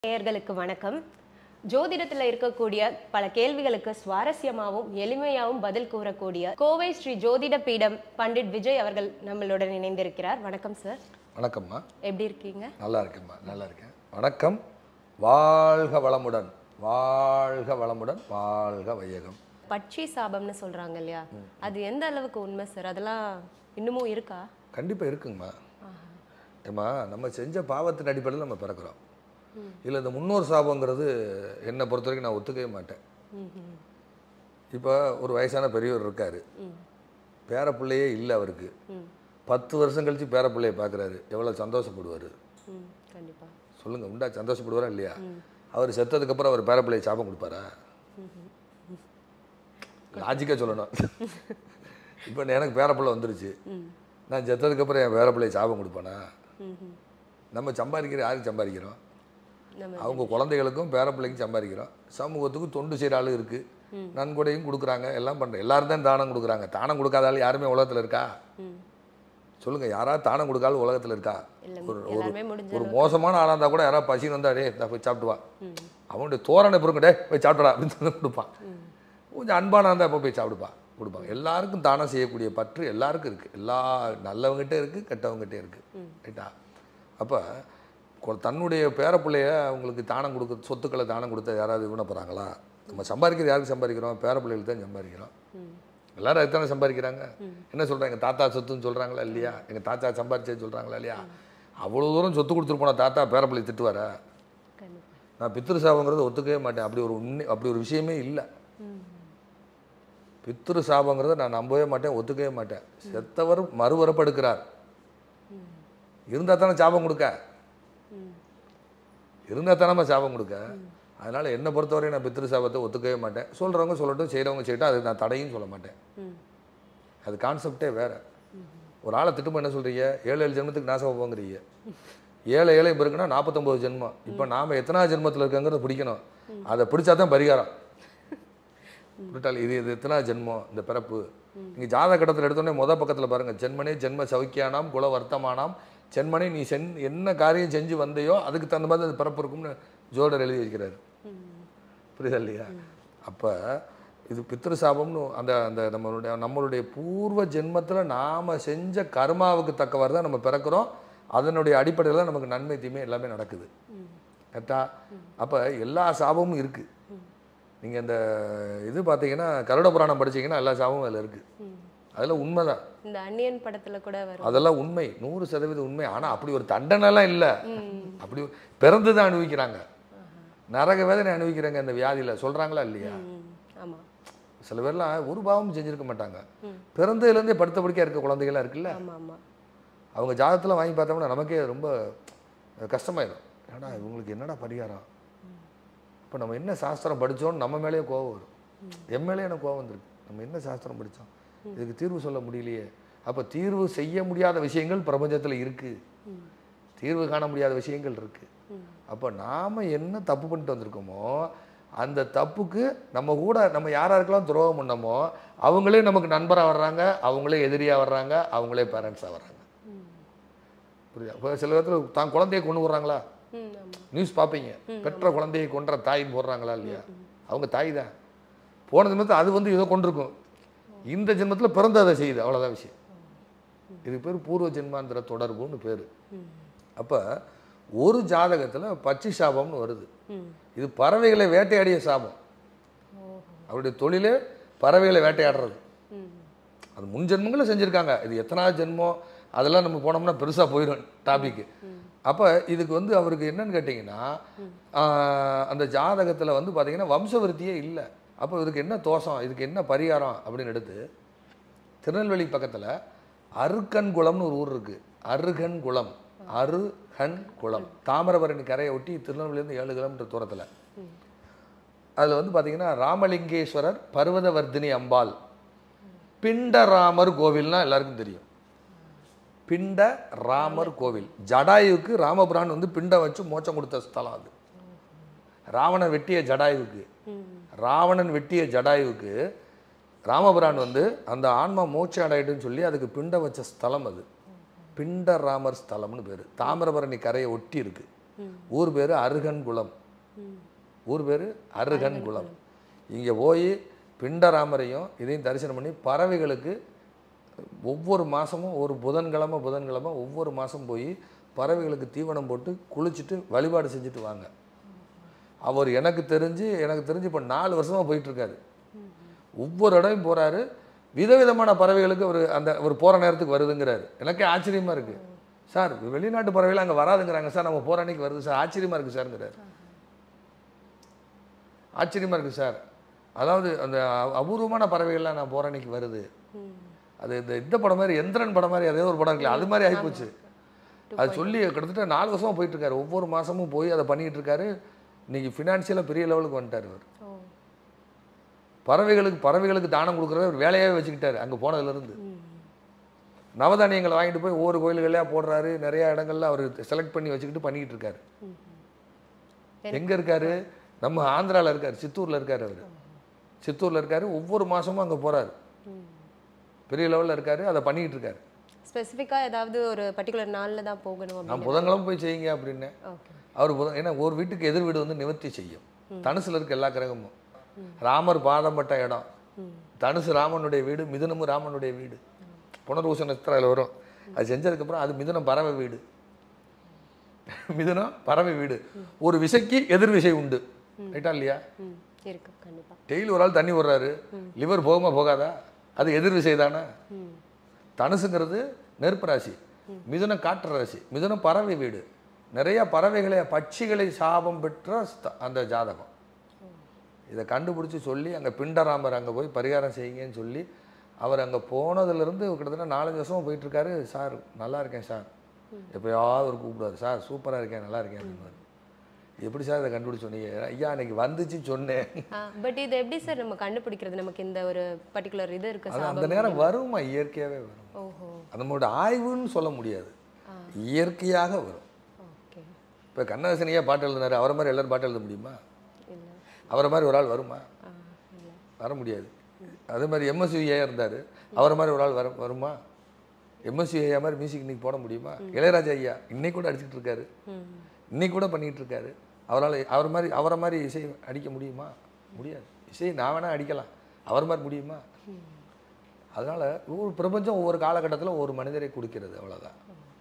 நேயர்களுக்கு வணக்கம் ஜோதிடத்துல இருக்கக்கூடிய பல கேள்விகளுக்கு சுவாரஸ்யமாகவும் எளிமையாகவும் பதில் கூறக்கூடிய கோவை ஸ்ரீ ஜோதிட பீடம் பண்டிட் விஜய் அவர்கள் நம்மளுடன் இணைந்திருக்கிறார் வணக்கம் சார் வணக்கம்மா எப்படி இருக்கீங்க நல்லா இருக்கேம்மா நல்லா இருக்கேன் வணக்கம் வாழ்க வளமுடன் வாழ்க வளமுடன் வாழ்க வையகம் பட்சி சாபம்னு சொல்றாங்க இல்லையா அது எந்த அளவுக்கு உண்மை சார் அதெல்லாம் இன்னமும் இருக்கா கண்டிப்பாக இருக்குங்கம்மா ஏம்மா நம்ம செஞ்ச பாவத்தின் அடிப்படையில் நம்ம பிறக்கிறோம் இல்லை இந்த முன்னோர் சாபங்கிறது என்னை பொறுத்த வரைக்கும் நான் ஒத்துக்கவே மாட்டேன் ம்ஹும். இப்போ ஒரு வயசான பெரியவர் இருக்கார் பேரப்பிள்ளையே இல்லை அவருக்கு ம் பத்து வருஷம் கழித்து பேரப்பிள்ளையை பார்க்குறாரு எவ்வளோ சந்தோஷப்படுவார் ம் கண்டிப்பா சொல்லுங்கள் உண்டா சந்தோஷப்படுவாரா இல்லையா அவர் செத்ததுக்கப்புறம் அவர் பேரப்பிள்ளையை சாபம் கொடுப்பாரா லாஜிக்காக சொல்லணும் இப்போ எனக்கு பேரப்பிள்ளை வந்துருச்சு ம் நான் செத்ததுக்கப்புறம் என் பேரப்பிள்ளையை சாபம் கொடுப்பானா ம்ஹும். நம்ம சம்பாதிக்கிற யாருக்கு சம்பாதிக்கிறோம் நம்ம அவங்க குழந்தைகளுக்கும் பேரப்பிள்ளைக்கும் சம்பாதிக்கிறோம் சமூகத்துக்கும் தொண்டு செய்கிற ஆளு இருக்குது நன்கொடையும் கொடுக்குறாங்க எல்லாம் பண்ணுறேன் எல்லாரும் தான் தானம் கொடுக்குறாங்க தானம் கொடுக்காத ஆள் யாருமே உலகத்தில் இருக்கா ம் சொல்லுங்கள் யாராவது தானம் கொடுக்காத உலகத்தில் இருக்கா இல்ல ஒரு ஒரு எல்லாருமே முடிஞ்ச ஒரு மோசமான ஆளாக இருந்தால் கூட யாராவது பசி வந்தா டே நான் போய் சாப்பிட்டு வா ம் அவனுடைய தோரணை பிறகு டே போய் சாப்பிடா அப்படின்னு சொல்லி கொடுப்பான் கொஞ்சம் அன்பான இருந்தால் இப்போ போய் சாப்பிடுப்பா கொடுப்பாங்க எல்லாருக்கும் தானம் செய்யக்கூடிய பற்று எல்லாருக்கும் இருக்குது எல்லா நல்லவங்ககிட்ட இருக்குது கெட்டவங்ககிட்ட இருக்குது ரைட்டா அப்போ தன்னுடைய பேரப்பிள்ளைய அவங்களுக்கு தானம் கொடுக்க சொத்துக்களை தானம் கொடுத்த யாராவது விட போகிறாங்களா நம்ம சம்பாதிக்கிறது யாருக்கு சம்பாதிக்கிறோம் பேரப்பிள்ளைகளுக்கு தான் சம்பாதிக்கிறோம் ம் எல்லாரும் அதுதானே சம்பாதிக்கிறாங்க என்ன சொல்கிறாங்க எங்கள் தாத்தா சொத்துன்னு சொல்கிறாங்களா இல்லையா எங்கள் தாத்தா சம்பாதிச்சேன்னு சொல்கிறாங்களா இல்லையா அவ்வளோ தூரம் சொத்து கொடுத்துட்டு போன தாத்தா பேரப்பிள்ளை திட்டுவாரா கண்டிப்பா நான் பித்ரு சாபங்கிறத ஒத்துக்கவே மாட்டேன் அப்படி ஒரு உண்மை அப்படி ஒரு விஷயமே இல்லை ம் பித்ரு சாபங்கிறத நான் நம்பவே மாட்டேன் ஒத்துக்கவே மாட்டேன் செத்தவர் மறுவரப்படுக்கிறார் இருந்தால் தானே சாபம் கொடுக்க ம் இருந்தால் தானே சாபம் கொடுக்க அதனால் என்னை பொறுத்தவரை நான் பித்ரு சாபத்தை ஒத்துக்கவே மாட்டேன் சொல்கிறவங்க சொல்லட்டும் செய்கிறவங்க செய்யட்டும் அது நான் தடையும் சொல்ல மாட்டேன் ம் அது கான்செப்டே வேறு ஒரு ஆளை திட்டுமா என்ன சொல்கிறீங்க ஏழு ஏழு ஜென்மத்துக்கு நாசம் போங்கிறீங்க ஏழை ஏழை இருக்குன்னா நாற்பத்தொம்பது ஜென்மம் இப்போ நாம் எத்தனாவது ஜென்மத்தில் இருக்கங்கிறத பிடிக்கணும் அதை பிடிச்சா தான் பரிகாரம் புரிட்டால் இது இது எத்தனாவது ஜென்மம் இந்த பிறப்பு நீங்கள் ஜாதக கட்டத்தில் எடுத்தோடனே முத பக்கத்தில் பாருங்கள் ஜென்மனே ஜென்ம சௌக்கியானாம் குல வர்த்தமானாம் ஜென்மனே நீ சென் என்ன காரியம் செஞ்சு வந்தையோ அதுக்கு தகுந்த மாதிரி அது பிறப்பு இருக்கும்னு ஜோடர் எழுதி வைக்கிறாரு புரியுதா இல்லையா அப்போ இது பித்ரு சாபம்னு அந்த அந்த நம்மளுடைய நம்மளுடைய பூர்வ ஜென்மத்தில் நாம் செஞ்ச கர்மாவுக்கு தக்கவாறு தான் நம்ம பிறக்கிறோம் அதனுடைய அடிப்படையில் தான் நமக்கு நன்மை தீமை எல்லாமே நடக்குது கரெக்டா அப்போ எல்லா சாபமும் இருக்குது நீங்கள் இந்த இது பார்த்தீங்கன்னா கருட புராணம் படிச்சீங்கன்னா எல்லா சாபமும் அதில் இருக்குது ம் அதெல்லாம் உண்மைதான் இந்த அந்நியன் படத்துல கூட வரும் அதெல்லாம் உண்மை நூறு சதவீதம் உண்மை ஆனால் அப்படி ஒரு தண்டனைலாம் இல்லை ம் அப்படி பிறந்து தான் அனுபவிக்கிறாங்க நரக வேதனை அனுபவிக்கிறாங்க இந்த வியாதியில் சொல்கிறாங்களா இல்லையா ம் ஆமா சில பேர்லாம் ஒரு பாவமும் செஞ்சிருக்க மாட்டாங்க ம். பிறந்ததுலேருந்தே படுத்த படுக்கையாக இருக்க குழந்தைகள்லாம் இருக்குல்ல ஆமா ஆமா அவங்க ஜாதகத்தில் வாங்கி பார்த்தோம்னா நமக்கே ரொம்ப கஷ்டமாயிடும் ஏன்னா இவங்களுக்கு என்னடா பரிகாரம் இப்போ நம்ம என்ன சாஸ்திரம் படித்தோன்னு நம்ம மேலேயே கோவம் வரும் என் மேலேயே எனக்கு கோவம் வந்திருக்கு நம்ம என்ன சாஸ்திரம் படித்தோம் இதுக்கு தீர்வு சொல்ல முடியலையே அப்போ தீர்வு செய்ய முடியாத விஷயங்கள் பிரபஞ்சத்தில் இருக்குது ம் தீர்வு காண முடியாத விஷயங்கள் இருக்குது ம் அப்போ நாம் என்ன தப்பு பண்ணிட்டு வந்திருக்கோமோ அந்த தப்புக்கு நம்ம கூட நம்ம யார் யாருக்கெல்லாம் துரோகம் பண்ணமோ அவங்களே நமக்கு நண்பராக வர்றாங்க அவங்களே எதிரியாக வர்றாங்க அவங்களே பேரண்ட்ஸாக வர்றாங்க ம் புரியுதா இப்போ சில இடத்துல தான் குழந்தையை கொண்டு வர்றாங்களா ம் ஆமா நியூஸ் பார்ப்பீங்க பெற்ற குழந்தையை கொன்ற தாயின்னு போடுறாங்களா இல்லையா அவங்க தாய் தான் போன ஜென்மத்தில் அது வந்து ஏதோ கொண்டிருக்கும் இந்த ஜென்மத்தில் பிறந்து அதை செய்யுது அவ்வளோதான் விஷயம் இது பேர் பூர்வ ஜென்மாந்திர தொடர்புன்னு பேர் ம் அப்போ ஒரு ஜாதகத்தில் பச்சி சாபம்னு வருது ம் இது பறவைகளை வேட்டையாடிய சாபம் ஓஹோ அவருடைய தொழிலே பறவைகளை வேட்டையாடுறது ம் அது முன் ஜென்மங்களும் செஞ்சுருக்காங்க இது எத்தனாவது ஜென்மம் அதெல்லாம் நம்ம போனோம்னா பெருசாக போயிடும் டாபிக்கு அப்போ இதுக்கு வந்து அவருக்கு என்னன்னு கேட்டிங்கன்னா ஆஹ், அந்த ஜாதகத்தில் வந்து பார்த்தீங்கன்னா வம்சவருத்தியே இல்லை அப்போ இதுக்கு என்ன தோஷம் இதுக்கு என்ன பரிகாரம் அப்படின்னு எடுத்து திருநெல்வேலி பக்கத்தில் அருக்கன்குளம்னு ஒரு ஊர் இருக்குது அருகன்குளம் அருகன் குளம் தாமிரபரணி கரையை ஒட்டி திருநெல்வேலியிலேருந்து ஏழு கிலோமீட்டர் தூரத்தில் அதில் வந்து பார்த்தீங்கன்னா ராமலிங்கேஸ்வரர் பர்வதவர்தினி அம்பாள் பிண்டராமர் கோவில்னா எல்லாருக்கும் தெரியும் பிண்ட ராமர் கோவில் ஜடாயுவுக்கு ராமபுரான் வந்து பிண்டம் வச்சு மோட்சம் கொடுத்த ஸ்தலம் அது ராவணன் வெட்டிய ஜடாயுவுக்கு ம் ராவணன் வெட்டிய ஜடாயுவுக்கு ராமபுரான் வந்து அந்த ஆன்மா மோட்சம் அடையிட்டுன்னு சொல்லி அதுக்கு பிண்டம் வச்ச ஸ்தலம் அது பிண்டராமர் ஸ்தலம்னு பேர் தாமிரபரணி கரையை ஒட்டி இருக்கு ஊர் பேர் அருகன்குளம் ம். ஊர் பேர் அருகன்குளம் இங்கே போய் பிண்டராமரையும் இதையும் தரிசனம் பண்ணி பறவைகளுக்கு ஒவ்வொரு மாதமும் ஒரு புதன்கிழமை புதன்கிழமை ஒவ்வொரு மாதம் போய் பறவைகளுக்கு தீவனம் போட்டு குளிச்சுட்டு வழிபாடு செஞ்சுட்டு வாங்க அவர் எனக்கு தெரிஞ்சு எனக்கு தெரிஞ்சு இப்போ நாலு வருஷமாக போயிட்டுருக்காரு ஒவ்வொரு இடம் போகிறாரு விதவிதமான பறவைகளுக்கு அவர் அந்த ஒரு போகிற நேரத்துக்கு வருதுங்கிறாரு எனக்கே ஆச்சரியமாக இருக்குது சார் வெளிநாட்டு பறவைகள் அங்கே வராதுங்கிறாங்க சார் நம்ம போகிற அன்னைக்கு வருது சார் ஆச்சரியமாக இருக்குது சார்ங்கிறாரு ஆச்சரியமாக இருக்குது சார் அதாவது அந்த அ- அபூர்வமான பறவைகள்லாம் நான் போகிற அன்னைக்கு வருது ம். அது இந்த இந்த படம் மாதிரி எந்திரன் படம் மாதிரி அதே ஒரு படம் இருக்குல்ல அது மாதிரி ஆகிப்போச்சு அது சொல்லி கிட்டத்தட்ட நாலு வருஷமா போயிட்டு இருக்காரு ஒவ்வொரு மாசமும் போய் அதை பண்ணிட்டு இருக்காரு இன்னைக்கு ஃபினான்ஷியலாக பெரிய லெவலுக்கு வந்துட்டார் அவர் ஓ பறவைகளுக்கு பறவைகளுக்கு தானம் கொடுக்குறத ஒரு வேலையாகவே வச்சுக்கிட்டாரு அங்கே போனதுலேருந்து ம். நவதானியங்களை வாங்கிட்டு போய் ஒவ்வொரு கோயில்களையா போடுறாரு நிறைய இடங்கள்ல அவர் செலக்ட் பண்ணி வச்சுக்கிட்டு பண்ணிக்கிட்டு இருக்காரு ம். எங்க இருக்காரு நம்ம ஆந்திரால இருக்காரு சித்தூர்ல இருக்காரு அவர் சித்தூர்ல இருக்காரு ஒவ்வொரு மாசமும் அங்க போறாரு ம். பெரிய லெவல்ல இருக்காரு அதை பண்ணிக்கிட்டு இருக்காரு ஸ்பெசிஃபிக்காக ஏதாவது ஒரு பர்டிகுலர் நாளில் தான் போகணும் நான் அப்படின்னு புதன்கிழமை போய் செய்யுங்க அப்படின்னேன் ஓகே அவர் புதன் ஏன்னா ஒரு வீட்டுக்கு எதிர் வீடு வந்து நிவர்த்தி செய்யும் தனுசுல இருக்க எல்லா கிரகமும் ராமர் பாதம் பட்ட இடம் ம். தனுசு ராமனுடைய வீடு மிதுனமும் ராமனுடைய வீடு புனர்வூச நட்சத்திரம் வரும் அது செஞ்சதுக்கப்புறம் அது மிதுனம் பறவை வீடு மிதுனம் பறவை வீடு ஒரு விசைக்கு எதிர் விசை உண்டு ரைட்டா இல்லையா ம் இருக்கு கண்டிப்பா டெய்லி ஒரு ஆள் தண்ணி விடுறாரு லிவர் போகுமா போகாதா அது எதிர் விசை தானே ம் தனுசுங்கிறது நெருப்பு ராசி மிதுனம் காற்று ராசி மிதுனம் பறவை வீடு நிறைய பறவைகளை பட்சிகளை சாபம் பெற்ற ஸ்த- அந்த ஜாதகம் இதை கண்டுபிடிச்சி சொல்லி அங்கே பிண்டராமர் அங்கே போய் பரிகாரம் செய்யுங்கன்னு சொல்லி அவர் அங்கே போனதுலேருந்து கிட்டத்தட்ட நாலஞ்சு வருஷமா போயிட்டு இருக்காரு சார் நல்லா இருக்கேன் சார் எப்பயாவது ஒரு கூப்பிடுவார் சார் சூப்பராக இருக்கேன் நல்லா இருக்கேன் அப்படின்னுவார் எப்படி சார் இதை கண்டுபிடிச்சு சொன்னீங்க ஐயா அன்னைக்கு வந்துச்சு சொன்னேன் பட் இது எப்படி சார் நம்ம கண்டுபிடிக்கிறது நமக்கு இந்த ஒரு பர்டிகுலர் இது இருக்கு அது அந்த சாபம் நேரம் வருமா இயற்கையாகவே வரும் ஓஹோ அது நம்மளோட ஆய்வுன்னு சொல்ல முடியாது இயற்கையாக வரும் ஓகே இப்போ கண்ணதாசனையா பாட்டு எழுதினாரு அவரை மாதிரி எல்லாரும் பாட்டு எழுத முடியுமா இல்ல அவரை மாதிரி ஒரு ஆள் வருமா ஆ இல்ல வர முடியாது அதே மாதிரி எம்எஸ்விஐயா இருந்தார் அவரை மாதிரி ஒரு ஆள் வர வருமா எம்எஸ்வி ஐயா மாதிரி மியூசிக் இன்னைக்கு போட முடியுமா இளையராஜா ஐயா இன்னைக்கு கூட அடிச்சிட்டு இருக்காரு ம் இன்னைக்கு கூட பண்ணிட்டு இருக்காரு அவரால் அவர் மாதிரி அவரை மாதிரி இசை அடிக்க முடியுமா முடியாது இசை நான் வேணா அடிக்கலாம் அவர் மாதிரி முடியுமா அதனால ஒவ்வொரு பிரபஞ்சம் ஒவ்வொரு காலகட்டத்தில் ஒவ்வொரு மனிதரை கொடுக்கிறது அவ்வளவுதான்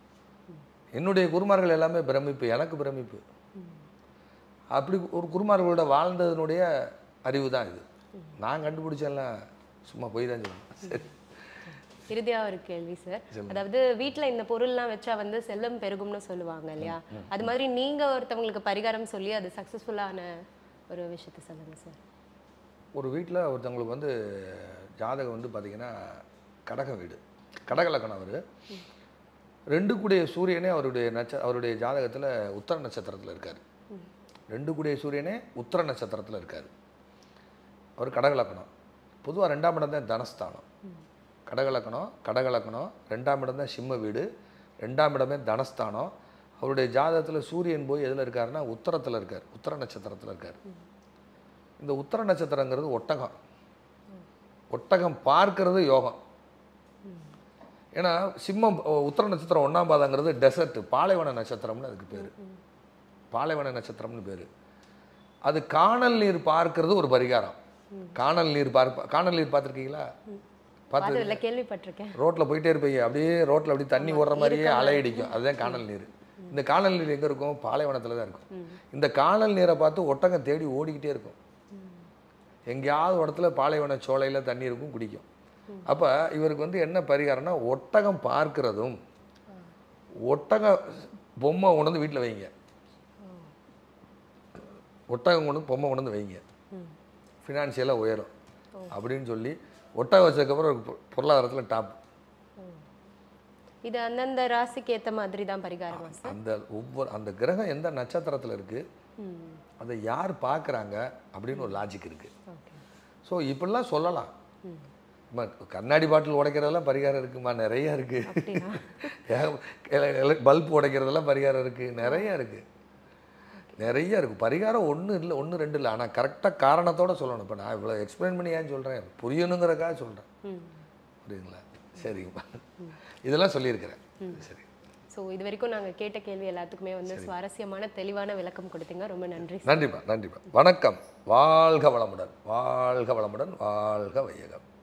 என்னுடைய குருமார்கள் எல்லாமே பிரமிப்பு எனக்கு பிரமிப்பு அப்படி ஒரு குருமார்களோட வாழ்ந்ததனுடைய அறிவு தான் இது நான் கண்டுபிடிச்செல்லாம் சும்மா போய் தான் சொல்லுவேன் சரி இறுதியா ஒரு கேள்வி சார் அதாவது வீட்ல இந்த பொருள்லாம் வச்சா வந்து செல்லம் பெருகும்னு சொல்லுவாங்க இல்லையா அது மாதிரி நீங்க ஒருத்தவங்களுக்கு பரிகாரம் சொல்லி அது சக்சஸ்ஃபுல்லான ஒரு விஷயத்தை சொல்லுங்க சார் ஒரு வீட்டில் ஒருத்தவங்களுக்கு வந்து ஜாதகம் வந்து பார்த்தீங்கன்னா கடக வீடு கடக லக்கணம் அவர் ரெண்டு கூடிய சூரியனே அவருடைய நட்ச அவருடைய ஜாதகத்தில் உத்தர நட்சத்திரத்தில் இருக்கார் ரெண்டு கூடிய சூரியனே உத்தர நட்சத்திரத்தில் இருக்கார் அவர் கடக லக்கணம் பொதுவாக ரெண்டாம் இடம் தான் தனஸ்தானம் கடக லக்கணம் கடக லக்கணம் ரெண்டாம் இடம் தான் சிம்ம வீடு ரெண்டாம் இடமே தனஸ்தானம் அவருடைய ஜாதகத்தில் சூரியன் போய் எதில் இருக்காருன்னா உத்தரத்தில் இருக்கார் உத்தர நட்சத்திரத்தில் இருக்கார் இந்த உத்தர நட்சத்திரங்கிறது ஒட்டகம் ஒட்டகம் பார்க்கிறது யோகம் ஏன்னா சிம்மம் ஓ, உத்தர நட்சத்திரம் ஒன்றாம் பாதங்கிறது டெசர்ட் பாலைவன நட்சத்திரம்னு அதுக்கு பேர் பாலைவன நட்சத்திரம்னு பேர் அது காணல் நீர் பார்க்கிறது ஒரு பரிகாரம் காணல் நீர் பார்ப்ப காணல் நீர் பார்த்துருக்கீங்களா பார்த்து பார்த்தது இல்ல கேள்விப்பட்டிருக்கேன் ரோட்டில் போயிட்டே இருப்பீங்க அப்படியே ரோட்டில் அப்படியே தண்ணி ஓடுற மாதிரியே அலையடிக்கும் அதுதான் காணல் நீர் இந்த காணல் நீர் எங்கே இருக்கும் பாலைவனத்தில் தான் இருக்கும் இந்த காணல் நீரை பார்த்து ஒட்டகம் தேடி ஓடிக்கிட்டே இருக்கும் எங்கேயாவது ஒரு இடத்துல பாலைவன சோலையில் தண்ணி இருக்கும் குடிக்கும் அப்போ இவருக்கு வந்து என்ன பரிகாரம்னா ஒட்டகம் பார்க்கிறதும் ஒட்டக பொம்மை கொண்டு வந்து வீட்டில் வைங்க ஒட்டகம் கொண்டு வந்து பொம்மை கொண்டு வந்து வைங்க ஃபினான்ஷியலாக உயரும் அப்படின்னு சொல்லி ஒட்டகம் வச்சதுக்கப்புறம் ஒரு பொ- பொருளாதாரத்தில் டாப் இது அந்தந்த ராசிக்கு ஏத்த மாதிரி தான் பரிகாரமா சார் அந்த ஒவ்வொரு அந்த கிரகம் எந்த நட்சத்திரத்தில் இருக்குது ம் அதை யார் பார்க்குறாங்க அப்படின்னு ஒரு லாஜிக் இருக்குது ஓகே ஸோ இப்படிலாம் சொல்லலாம் அம்மா, கண்ணாடி பாட்டில் உடைக்கிறதெல்லாம் பரிகாரம் இருக்குமா நிறைய அப்படியா? இருக்குது பல்ப் உடைக்கிறதெல்லாம் பரிகாரம் இருக்குது நிறைய இருக்குது நிறைய இருக்குது பரிகாரம் ஒன்று இல்லை ஒன்று ரெண்டு இல்லை ஆனால் கரெக்டாக காரணத்தோட சொல்லணும் இப்போ நான் இவ்வளோ எக்ஸ்பிளைன் பண்ணி ஏன் சொல்கிறேன் புரியணுங்கிறக்காக சொல்கிறேன் ம் புரியுதுங்களா சரிங்கப்பா இதெல்லாம் சொல்லியிருக்கிறேன் சரி ஸோ ஸோ இது வரைக்கும் நாங்க கேட்ட கேள்வி எல்லாத்துக்குமே வந்து சுவாரஸ்யமான தெளிவான விளக்கம் கொடுத்தீங்க ரொம்ப நன்றி நன்றிப்பா நன்றிப்பா வணக்கம் வாழ்க வளமுடன் வாழ்க வளமுடன் வாழ்க வையகம்